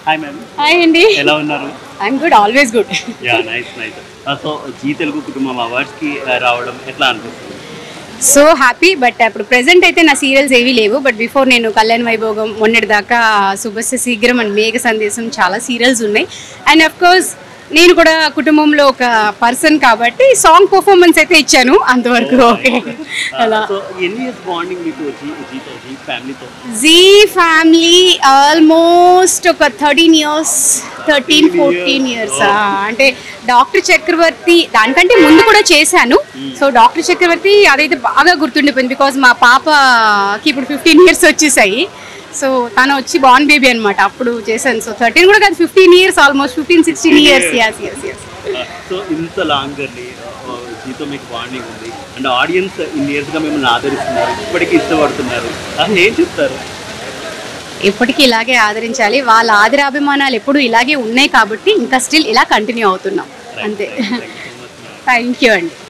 hi ma'am hi అండి ఎలా ఉన్నారు I'm good always good yeah nice nice so Zee Telugu కుటుంబం అవార్డ్స్కి రావడం ఎట్లా అనిపిస్తుంది సో హ్యాపీ బట్ అప్పుడు ప్రెసెంట్ అయితే నా సీరియల్స్ ఏవీ లేవు బట్ బిఫోర్ నేను కళ్యాణ్ వైభోగం మొన్నటి దాకా శుభస్య శీఘ్రం అండ్ మేఘ సందేశం చాలా సీరియల్స్ ఉన్నాయి అండ్ అఫ్ కోర్స్ నేను కూడా కుటుంబంలో ఒక పర్సన్ కాబట్టి సాంగ్ పర్ఫార్మెన్స్ అయితే ఇచ్చాను అంతవరకు ఓకే అలా సో ఎన్ని ఇయర్స్ బాండింగ్ మీకు జీ జీతో జీ ఫ్యామిలీతో జీ ఫ్యామిలీ ఆల్మోస్ట్ ఒక thirteen years thirteen fourteen years అంటే డాక్టర్ చక్రవర్తి దానికంటే ముందు కూడా చేశాను సో డాక్టర్ చక్రవర్తి అదైతే బాగా గుర్తుండిపోయింది బికాజ్ మా పాపకి ఇప్పుడు ఫిఫ్టీన్ ఇయర్స్ వచ్చేసాయి సో తను వచ్చి బాన్ బేబీ అనమాట అప్పుడు చేశాను సో థర్టీన్ కూడా కాదు fifteen years almost fifteen sixteen years yes yes yes so ఇంత లాంగ్ జర్నీ జీతో మీకు బాండింగ్ ఉంది అండ్ ఆడియన్స్ ఇన్ని ఇయర్స్గా మిమ్మల్ని ఆదరిస్తున్నారు ఇప్పటికీ ఇష్టపడుతున్నారు అసలు ఏం చెప్తారు ఎప్పటికీ ఇలాగే ఆదరించాలి వాళ్ళ ఆదరాభిమానాలు ఎప్పుడు ఇలాగే ఉన్నాయి కాబట్టి ఇంకా స్టిల్ ఇలా కంటిన్యూ అవుతున్నాం అంతే thank you so much thank you అండి